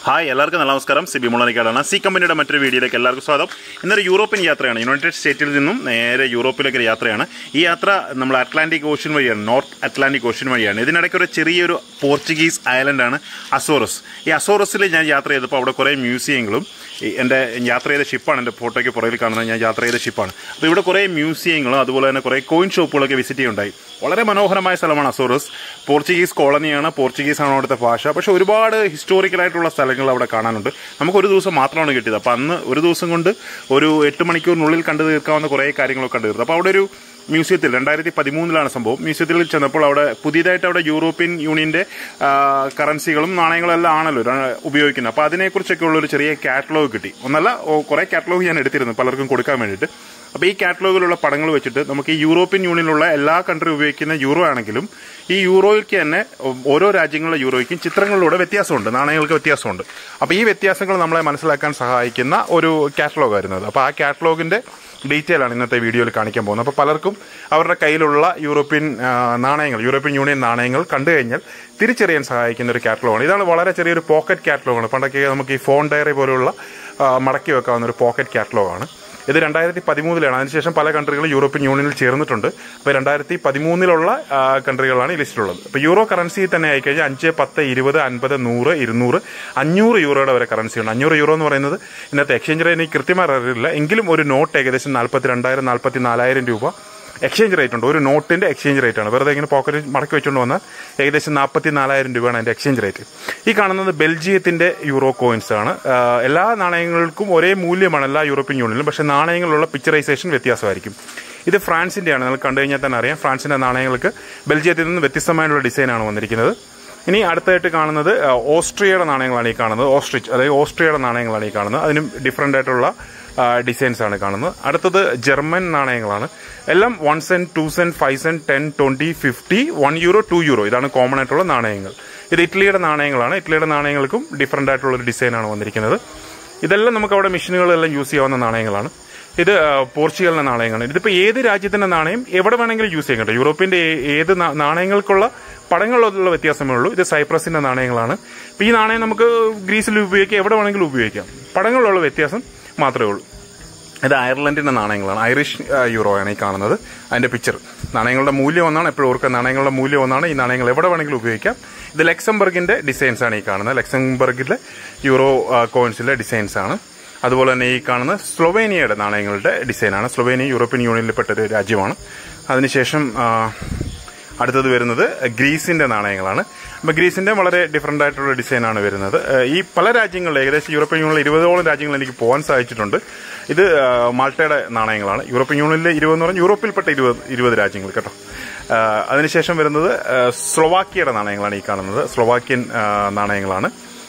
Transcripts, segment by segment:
hi എല്ലാവർക്കും നല്ല നമസ്കാരം സിബി മുളനിക്കാടാണ് സി കമ്പനിയുടെ മറ്റൊരു വീഡിയോയിലേക്ക് എല്ലാവർക്കും സ്വാഗതം ഇന്നൊരു യൂറോപ്യൻ യാത്രയാണ് യുണൈറ്റഡ് സ്റ്റേറ്റിൽ നിന്നും നേരെ യൂറോപ്പിലേക്ക് ഒരു യാത്രയാണ് ഈ യാത്ര നമ്മൾ അറ്റ്ലാന്റിക് ഓഷ്യൻ വഴിയാണ് നോർത്ത് അറ്റ്ലാന്റിക് ഓഷ്യൻ വഴിയാണ് ഇതിനിടയ്ക്ക് ഒരു ചെറിയൊരു പോർച്ചുഗീസ് ഐലൻഡാണ് അസോറസ് ഈ അസോറസിൽ ഞാൻ യാത്ര ചെയ്തപ്പോൾ അവിടെ കുറേ മ്യൂസിയങ്ങളും ഈ എൻ്റെ യാത്ര ചെയ്ത ഷിപ്പാണ് എൻ്റെ ഫോട്ടോയ്ക്ക് പുറകിൽ കാണുന്നത് ഞാൻ യാത്ര ചെയ്ത ഷിപ്പാണ് അപ്പോൾ ഇവിടെ കുറേ മ്യൂസിയങ്ങളും അതുപോലെ തന്നെ കുറേ കോയിൻ ഷോപ്പുകളൊക്കെ വിസിറ്റ് ചെയ്യുണ്ടായി വളരെ മനോഹരമായ സ്ഥലമാണ് അസോറസ് പോർച്ചുഗീസ് കോളനിയാണ് പോർച്ചുഗീസ് ആണ് അവിടുത്തെ ഭാഷ പക്ഷെ ഒരുപാട് ഹിസ്റ്റോറിക്കലായിട്ടുള്ള സ്ഥലങ്ങൾ അവിടെ കാണാനുണ്ട് നമുക്ക് ഒരു ദിവസം മാത്രമാണ് കിട്ടിയത് അപ്പോൾ അന്ന് ഒരു ദിവസം കൊണ്ട് ഒരു എട്ട് മണിക്കൂറിനുള്ളിൽ കണ്ടു തീർക്കാവുന്ന കുറേ കാര്യങ്ങളൊക്കെ കണ്ടു തീർത്തു അപ്പോൾ അവിടെ ഒരു മ്യൂസിയത്തിൽ രണ്ടായിരത്തി പതിമൂന്നിലാണ് സംഭവം മ്യൂസിയത്തിൽ ചെന്നപ്പോൾ അവിടെ പുതിയതായിട്ട് അവിടെ യൂറോപ്യൻ യൂണിയന്റെ ആ, കറൻസികളും നാണയങ്ങളും എല്ലാം ആണല്ലോ ര- ഉപയോഗിക്കുന്നത് അപ്പോൾ അതിനെക്കുറിച്ചൊക്കെ ഉള്ള ഒരു ചെറിയ കാറ്റലോഗ് കിട്ടി ഒന്നല്ല ഓ, കുറേ കാറ്റലോഗ് ഞാൻ എടുത്തിരുന്നു പലർക്കും കൊടുക്കാൻ വേണ്ടിയിട്ട് അപ്പോൾ ഈ കാറ്റലോഗിലുള്ള പടങ്ങൾ വെച്ചിട്ട് നമുക്ക് ഈ യൂറോപ്യൻ യൂണിയനിലുള്ള എല്ലാ കൺട്രി ഉപയോഗിക്കുന്ന യൂറോ ആണെങ്കിലും ഈ യൂറോയ്ക്ക് തന്നെ ഓരോ രാജ്യങ്ങളിലെ യൂറോയ്ക്കും ചിത്രങ്ങളിലൂടെ വ്യത്യാസമുണ്ട് നാണയങ്ങൾക്ക് വ്യത്യാസമുണ്ട് അപ്പോൾ ഈ വ്യത്യാസങ്ങൾ നമ്മളെ മനസ്സിലാക്കാൻ സഹായിക്കുന്ന ഒരു കാറ്റലോഗ് ആയിരുന്നു അത് അപ്പോൾ ആ കാറ്റലോഗിന്റെ ഡീറ്റെയിൽ ആണ് ഇന്നത്തെ വീഡിയോയിൽ കാണിക്കാൻ പോകുന്നത് അപ്പോൾ പലർക്കും അവരുടെ കയ്യിലുള്ള യൂറോപ്യൻ ആ, നാണയങ്ങൾ യൂറോപ്യൻ യൂണിയൻ നാണയങ്ങൾ കണ്ടു കഴിഞ്ഞാൽ തിരിച്ചറിയാൻ സഹായിക്കുന്ന ഒരു കാറ്റലോഗാണ് ഇതാണ് വളരെ ചെറിയൊരു പോക്കറ്റ് കാറ്റലോഗാണ് പണ്ടൊക്കെ നമുക്ക് ഈ ഫോൺ ഡയറി പോലുള്ള ആ, മടക്കി വെക്കാവുന്ന ഒരു പോക്കറ്റ് കാറ്റലോഗാണ് ഇത് രണ്ടായിരത്തി പതിമൂന്നിലാണ് അതിനുശേഷം പല കൺട്രികളും യൂറോപ്യൻ യൂണിയനിൽ ചേർന്നിട്ടുണ്ട് അപ്പോൾ രണ്ടായിരത്തി പതിമൂന്നിലുള്ള കൺട്രികളാണ് ഈ ലിസ്റ്റിലുള്ളത് അപ്പോൾ യൂറോ കറൻസി തന്നെ ആയിക്കഴിഞ്ഞാൽ അഞ്ച് പത്ത് ഇരുപത് അൻപത് നൂറ് ഇരുന്നൂറ് അഞ്ഞൂറ് യൂറോയുടെ വരെ കറൻസിയുണ്ട് അഞ്ഞൂറ് യൂറോ എന്ന് പറയുന്നത് ഇന്നത്തെ എക്സ്ചേഞ്ച് റേറ്റ് എനിക്ക് കൃത്യമായി അറിയില്ല എങ്കിലും ഒരു നോട്ട് ഏകദേശം നാൽപ്പത്തി രണ്ടായിരം നാൽപ്പത്തി നാലായിരം രൂപ എക്സ്ചേഞ്ച് റേറ്റ് ഉണ്ട് ഒരു നോട്ടിന്റെ എക്സ്ചേഞ്ച് റേറ്റ് ആണ് വെറുതെ ഇങ്ങനെ പോക്കറ്റിൽ മടക്കി വെച്ചുകൊണ്ട് വന്നാൽ ഏകദേശം നാൽപ്പത്തി നാലായിരം രൂപയാണ് അതിന്റെ എക്സ്ചേഞ്ച് റേറ്റ് ഈ കാണുന്നത് ബെൽജിയത്തിന്റെ യൂറോ കോയിൻസ് ആണ് ആ, എല്ലാ നാണയങ്ങൾക്കും ഒരേ മൂല്യമാണ് എല്ലാ യൂറോപ്യൻ യൂണിയനിലും പക്ഷേ നാണയങ്ങളിലുള്ള പിക്ചറൈസേഷൻ വ്യത്യാസമായിരിക്കും ഇത് ഫ്രാൻസിന്റെയാണ് നിങ്ങൾ കണ്ടു കഴിഞ്ഞാൽ തന്നെ അറിയാം ഫ്രാൻസിന്റെ നാണയങ്ങൾക്ക് ബെൽജിയത്തിൽ നിന്ന് വ്യത്യസ്തമായിട്ടുള്ള ഡിസൈനാണ് വന്നിരിക്കുന്നത് ഇനി അടുത്തായിട്ട് കാണുന്നത് ആ, ഓസ്ട്രിയയുടെ നാണയങ്ങളാണ് ഈ കാണുന്നത് ഓസ്ട്രിച്ച് അതായത് ഓസ്ട്രിയയുടെ നാണയങ്ങളാണ് ഈ കാണുന്നത് അതിനും ഡിഫറെന്റ് ആയിട്ടുള്ള ഡിസൈൻസ് ആണ് കാണുന്നത് അടുത്തത് ജർമ്മൻ നാണയങ്ങളാണ് എല്ലാം one cent two cent five cent ten twenty fifty one euro two euro ഇതാണ് കോമൺ ആയിട്ടുള്ള നാണയങ്ങൾ ഇത് ഇറ്റലിയുടെ നാണയങ്ങളാണ് ഇറ്റലിയുടെ നാണയങ്ങൾക്കും ഡിഫറെന്റ് ആയിട്ടുള്ള ഒരു ഡിസൈനാണ് വന്നിരിക്കുന്നത് ഇതെല്ലാം നമുക്ക് അവിടെ മെഷീനുകളെല്ലാം യൂസ് ചെയ്യാവുന്ന നാണയങ്ങളാണ് ഇത് ആ, പോർച്ചുഗലിന്റെ നാണയങ്ങളാണ് ഇതിപ്പോ ഏത് രാജ്യത്തിന്റെ നാണയം എവിടെ വേണമെങ്കിലും യൂസ് ചെയ്യാൻ കേട്ടോ യൂറോപ്പിന്റെ ഏ- ഏത് നാ- നാണയങ്ങൾക്കുള്ള പടങ്ങളിലുള്ള വ്യത്യാസമേ ഉള്ളൂ ഇത് സൈപ്രസിന്റെ നാണയങ്ങളാണ് ഇപ്പൊ ഈ നാണയം നമുക്ക് ഗ്രീസിൽ ഉപയോഗിക്കാം എവിടെ വേണമെങ്കിലും ഉപയോഗിക്കാം പടങ്ങളിലുള്ള വ്യത്യാസം മാത്രമേ ഉള്ളൂ ഇത് അയർലൻഡിന്റെ നാണയങ്ങളാണ് ഐറിഷ് ആ, യൂറോ ആണ് ഈ കാണുന്നത് അതിന്റെ പിക്ചർ നാണയങ്ങളുടെ മൂല്യം ഒന്നാണ് എപ്പോഴും ഓർക്കുക നാണയങ്ങളുടെ മൂല്യം ഒന്നാണ് ഈ നാണയങ്ങൾ എവിടെ വേണമെങ്കിലും ഉപയോഗിക്കാം ഇത് ലക്സംബർഗിന്റെ ഡിസൈൻസ് ആണ് ഈ കാണുന്നത് ലക്സംബർഗിലെ യൂറോ ആ, കോയിൻസിലെ ഡിസൈൻസ് ആണ് അതുപോലെ തന്നെ ഈ കാണുന്ന സ്ലൊവേനിയയുടെ നാണയങ്ങളുടെ ഡിസൈനാണ് സ്ലൊവേനിയ യൂറോപ്യൻ യൂണിയനിൽപ്പെട്ട ഒരു രാജ്യമാണ് അതിനുശേഷം ആ, അടുത്തത് വരുന്നത് ഗ്രീസിന്റെ നാണയങ്ങളാണ് അപ്പൊ ഗ്രീസിന്റെ വളരെ ഡിഫറെന്റ് ആയിട്ടുള്ള ഡിസൈനാണ് വരുന്നത് ഏഹ് ഈ പല രാജ്യങ്ങളിൽ ഏകദേശം യൂറോപ്യൻ യൂണിയനിൽ ഇരുപതോളം രാജ്യങ്ങളിൽ എനിക്ക് പോകാൻ സാധിച്ചിട്ടുണ്ട് ഇത് ഏഹ് മാൾട്ടയുടെ നാണയങ്ങളാണ് യൂറോപ്യൻ യൂണിയനിലെ ഇരുപത് എന്ന് പറഞ്ഞാൽ യൂറോപ്പിൽപ്പെട്ട ഇരുപത് ഇരുപത് രാജ്യങ്ങൾ കേട്ടോ ഏഹ് അതിനുശേഷം വരുന്നത് ഏഹ് സ്ലൊവാക്കിയയുടെ നാണയങ്ങളാണ് ഈ കാണുന്നത് സ്ലൊവാക്യൻ ഏഹ് നാണയങ്ങളാണ്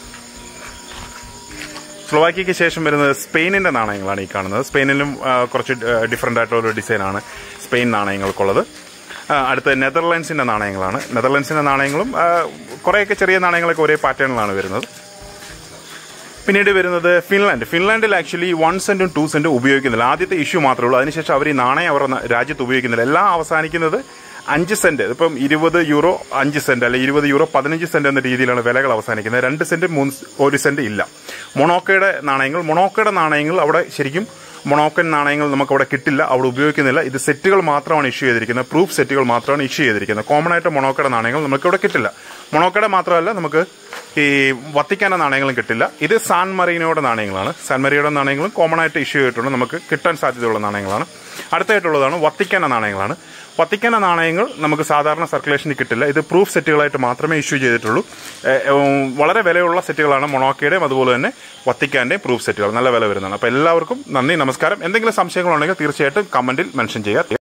സ്ലൊവാക്കിയയ്ക്ക് ശേഷം വരുന്നത് സ്പെയിനിന്റെ നാണയങ്ങളാണ് ഈ കാണുന്നത് സ്പെയിനിലും ആ, കുറച്ച് ഡിഫറെന്റ് ആയിട്ടുള്ള ഒരു ഡിസൈനാണ് സ്പെയിൻ നാണയങ്ങൾക്കുള്ളത് ആ, അടുത്ത നെതർലാൻഡ്സിന്റെ നാണയങ്ങളാണ് നെതർലാൻഡ്സിന്റെ നാണയങ്ങളും ആ, കുറേയൊക്കെ ചെറിയ നാണയങ്ങളൊക്കെ ഒരേ പാറ്റേണിലാണ് വരുന്നത് പിന്നീട് വരുന്നത് ഫിൻലാൻഡ് ഫിൻലാൻഡിൽ ആക്ച്വലി വൺ സെന്റും ടു സെന്റും ഉപയോഗിക്കുന്നില്ല ആദ്യത്തെ ഇഷ്യൂ മാത്രമേ ഉള്ളൂ അതിനുശേഷം അവർ ഈ നാണയം അവരുടെ ന- രാജ്യത്ത് ഉപയോഗിക്കുന്നില്ല എല്ലാം അവസാനിക്കുന്നത് അഞ്ച് സെന്റ് ഇപ്പം ഇരുപത് യൂറോ അഞ്ച് സെന്റ് അല്ലെ ഇരുപത് യൂറോ പതിനഞ്ച് സെന്റ് എന്ന രീതിയിലാണ് വിലകൾ അവസാനിക്കുന്നത് രണ്ട് സെന്റ് മൂന്ന് സ്- ഒരു സെന്റ് ഇല്ല മൊണോക്കയുടെ നാണയങ്ങൾ മൊണോക്കയുടെ നാണയങ്ങൾ അവിടെ ശരിക്കും മൊണോക്കൻ നാണയങ്ങൾ നമുക്ക് അവിടെ കിട്ടില്ല അവിടെ ഉപയോഗിക്കുന്നില്ല ഇത് സെറ്റുകൾ മാത്രമാണ് ഇഷ്യൂ ചെയ്തിരിക്കുന്നത് പ്രൂഫ് സെറ്റുകൾ മാത്രമാണ് ഇഷ്യൂ ചെയ്തിരിക്കുന്നത് കോമൺ ആയിട്ട് മൊണോക്കയുടെ നാണയങ്ങൾ നമുക്ക് ഇവിടെ കിട്ടില്ല മൊണോക്കയുടെ മാത്രമല്ല നമുക്ക് ഈ വത്തിക്കാന്റെ നാണയങ്ങളും കിട്ടില്ല ഇത് സാൻ മറീനോയുടെ നാണയങ്ങളാണ് സാൻ മറിയുടെ നാണയങ്ങളും കോമൺ ആയിട്ട് ഇഷ്യൂ ചെയ്തിട്ടുണ്ട് നമുക്ക് കിട്ടാൻ സാധ്യതയുള്ള നാണയങ്ങളാണ് അടുത്തായിട്ടുള്ളതാണ് വത്തിക്കാന്റെ നാണയങ്ങളാണ് വത്തിക്കാന്റെ നാണയങ്ങൾ നമുക്ക് സാധാരണ സർക്കുലേഷനിൽ കിട്ടില്ല ഇത് പ്രൂഫ് സെറ്റുകളായിട്ട് മാത്രമേ ഇഷ്യൂ ചെയ്തിട്ടുള്ളൂ ഏഹ്, ഉം, വളരെ വിലയുള്ള സെറ്റുകളാണ് മൊണോക്കയുടെയും അതുപോലെ തന്നെ വത്തിക്കാന്റെയും പ്രൂഫ് സെറ്റുകൾ നല്ല വില വരുന്നതാണ് അപ്പോൾ എല്ലാവർക്കും നന്ദി നമസ്കാരം എന്തെങ്കിലും സംശയങ്ങളുണ്ടെങ്കിൽ തീർച്ചയായിട്ടും കമന്റിൽ മെൻഷൻ ചെയ്യുക